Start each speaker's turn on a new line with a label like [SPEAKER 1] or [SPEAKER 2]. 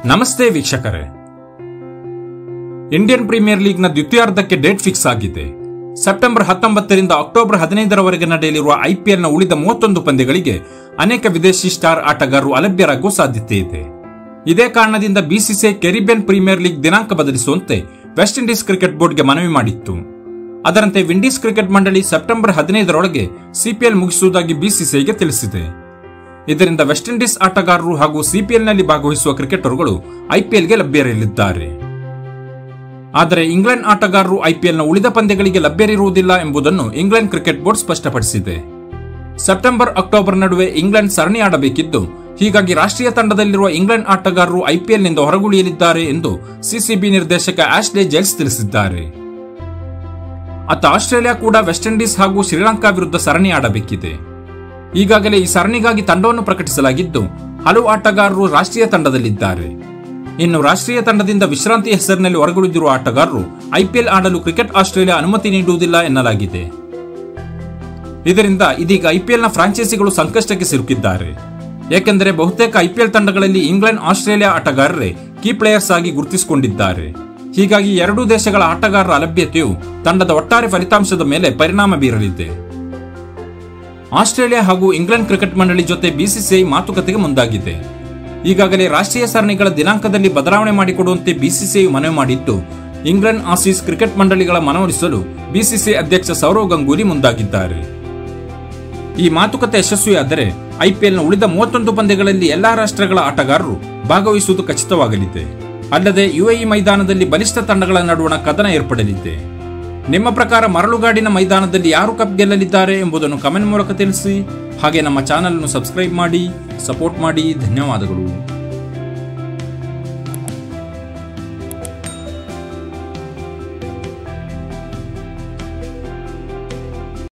[SPEAKER 1] ನಮಸ್ತೆ ವೀಕ್ಷಕರೇ Indian Premier ಲೀಗ್ನ ದ್ವಿತೀಯಾರ್ಧಕ್ಕೆ ಡೇಟ್ ಫಿಕ್ಸ್ ಆಗಿದೆ ಸೆಪ್ಟೆಂಬರ್ ಹತ್ತೊಂಬತ್ತರಿಂದ ಅಕ್ಟೋಬರ್ ಹದಿನೈದರವರೆಗೆ ನಡೆಯಲಿರುವ ಐಪಿಎಲ್ನ ಉಳಿದ ಮೂವತ್ತೊಂದು ಪಂದ್ಯಗಳಿಗೆ ಅನೇಕ ವಿದೇಶಿ ಸ್ಟಾರ್ ಆಟಗಾರರು ಅಲಭ್ಯರಾಗುವ ಸಾಧ್ಯತೆ ಇದೆ ಇದೇ ಕಾರಣದಿಂದ ಬಿಸಿಸಿಐ ಕೆರಿಬಿಯನ್ ಪ್ರೀಮಿಯರ್ ಲೀಗ್ ದಿನಾಂಕ ಬದಲಿಸುವಂತೆ ವೆಸ್ಟ್ ಇಂಡೀಸ್ ಕ್ರಿಕೆಟ್ ಬೋರ್ಡ್ಗೆ ಮನವಿ ಮಾಡಿತ್ತು ಅದರಂತೆ ವಿಂಡೀಸ್ ಕ್ರಿಕೆಟ್ ಮಂಡಳಿ ಸೆಪ್ಟೆಂಬರ್ ಹದಿನೈದರೊಳಗೆ ಸಿಪಿಎಲ್ ಮುಗಿಸುವುದಾಗಿ ಬಿಸಿಸಿಐಗೆ ತಿಳಿಸಿದೆ ಇದರಿಂದ ವೆಸ್ಟ್ ಇಂಡೀಸ್ ಆಟಗಾರರು ಹಾಗೂ ಸಿಪಿಎಲ್ನಲ್ಲಿ ಭಾಗವಹಿಸುವ ಕ್ರಿಕೆಟರ್ಗಳು ಐಪಿಎಲ್ಗೆ ಲಭ್ಯರಿರಲಿದ್ದಾರೆ ಆದರೆ ಇಂಗ್ಲೆಂಡ್ ಆಟಗಾರರು ಐಪಿಎಲ್ನ ಉಳಿದ ಪಂದ್ಯಗಳಿಗೆ ಲಭ್ಯರಿರುವುದಿಲ್ಲ ಎಂಬುದನ್ನು ಇಂಗ್ಲೆಂಡ್ ಕ್ರಿಕೆಟ್ ಬೋರ್ಡ್ ಸ್ಪಷ್ಟಪಡಿಸಿದೆ ಸೆಪ್ಟೆಂಬರ್ ಅಕ್ಟೋಬರ್ ನಡುವೆ ಇಂಗ್ಲೆಂಡ್ ಸರಣಿ ಆಡಬೇಕಿದ್ದು ಹೀಗಾಗಿ ರಾಷ್ಟ್ರೀಯ ತಂಡದಲ್ಲಿರುವ ಇಂಗ್ಲೆಂಡ್ ಆಟಗಾರರು ಐಪಿಎಲ್ನಿಂದ ಹೊರಗುಳಿಯಲಿದ್ದಾರೆ ಎಂದು ಸಿಸಿಬಿ ನಿರ್ದೇಶಕ ಆಶ್ಲೆ ಜೈಲ್ಸ್ ತಿಳಿಸಿದ್ದಾರೆ ಅತ್ತ ಆಸ್ಟ್ರೇಲಿಯಾ ಕೂಡ ವೆಸ್ಟ್ ಇಂಡೀಸ್ ಹಾಗೂ ಶ್ರೀಲಂಕಾ ವಿರುದ್ಧ ಸರಣಿ ಆಡಬೇಕಿದೆ ಈಗಾಗಲೇ ಈ ಸರಣಿಗಾಗಿ ತಂಡವನ್ನು ಪ್ರಕಟಿಸಲಾಗಿದ್ದು ಹಲವು ಆಟಗಾರರು ರಾಷ್ಟ್ರೀಯ ತಂಡದಲ್ಲಿದ್ದಾರೆ ಇನ್ನು ರಾಷ್ಟ್ರೀಯ ತಂಡದಿಂದ ವಿಶ್ರಾಂತಿ ಹೆಸರಿನಲ್ಲಿ ಹೊರಗುಳಿದಿರುವ ಆಟಗಾರರು ಐಪಿಎಲ್ ಆಡಲು ಕ್ರಿಕೆಟ್ ಆಸ್ಟ್ರೇಲಿಯಾ ಅನುಮತಿ ನೀಡುವುದಿಲ್ಲ ಎನ್ನಲಾಗಿದೆ ಇದರಿಂದ ಇದೀಗ ಐಪಿಎಲ್ನ ಫ್ರಾಂಚೈಸಿಗಳು ಸಂಕಷ್ಟಕ್ಕೆ ಸಿಲುಕಿದ್ದಾರೆ ಏಕೆಂದರೆ ಬಹುತೇಕ ಐಪಿಎಲ್ ತಂಡಗಳಲ್ಲಿ ಇಂಗ್ಲೆಂಡ್ ಆಸ್ಟ್ರೇಲಿಯಾ ಆಟಗಾರರೇ ಕೀ ಪ್ಲೇಯರ್ಸ್ ಆಗಿ ಗುರುತಿಸಿಕೊಂಡಿದ್ದಾರೆ ಹೀಗಾಗಿ ಎರಡೂ ದೇಶಗಳ ಆಟಗಾರರ ಅಲಭ್ಯತೆಯು ತಂಡದ ಒಟ್ಟಾರೆ ಫಲಿತಾಂಶದ ಮೇಲೆ ಪರಿಣಾಮ ಬೀರಲಿದೆ ಆಸ್ಟ್ರೇಲಿಯಾ ಹಾಗೂ ಇಂಗ್ಲೆಂಡ್ ಕ್ರಿಕೆಟ್ ಮಂಡಳಿ ಜೊತೆ ಬಿಸಿಸಿಐ ಮಾತುಕತೆಗೆ ಮುಂದಾಗಿದೆ ಈಗಾಗಲೇ ರಾಷ್ಟ್ರೀಯ ಸರಣಿಗಳ ದಿನಾಂಕದಲ್ಲಿ ಬದಲಾವಣೆ ಮಾಡಿಕೊಡುವಂತೆ ಬಿಸಿಸಿಐ ಮನವಿ ಮಾಡಿದ್ದು ಇಂಗ್ಲೆಂಡ್ ಆಸೀಸ್ ಕ್ರಿಕೆಟ್ ಮಂಡಳಿಗಳ ಮನವೊಲಿಸಲು ಬಿಸಿಸಿಐ ಅಧ್ಯಕ್ಷ ಸೌರವ್ ಗಂಗೂಲಿ ಮುಂದಾಗಿದ್ದಾರೆ ಈ ಮಾತುಕತೆ ಯಶಸ್ವಿಯಾದರೆ ಐಪಿಎಲ್ನ ಉಳಿದ ಮೂವತ್ತೊಂದು ಪಂದ್ಯಗಳಲ್ಲಿ ಎಲ್ಲಾ ರಾಷ್ಟ್ರಗಳ ಆಟಗಾರರು ಭಾಗವಹಿಸುವುದು ಖಚಿತವಾಗಲಿದೆ ಅಲ್ಲದೆ ಯುಎಇ ಮೈದಾನದಲ್ಲಿ ಬಲಿಷ್ಠ ತಂಡಗಳ ನಡುವಣ ಕದನ ಏರ್ಪಡಲಿದೆ ನಿಮ್ಮ ಪ್ರಕಾರ ಮರಳುಗಾಡಿನ ಮೈದಾನದಲ್ಲಿ ಯಾರು ಕಪ್ ಗೆಲ್ಲಲಿದ್ದಾರೆ ಎಂಬುದನ್ನು ಕಮೆಂಟ್ ಮೂಲಕ ತಿಳಿಸಿ ಹಾಗೆ ನಮ್ಮ ಚಾನಲ್ ಅನ್ನು ಸಬ್ಸ್ಕ್ರೈಬ್ ಮಾಡಿ ಸಪೋರ್ಟ್ ಮಾಡಿ ಧನ್ಯವಾದಗಳು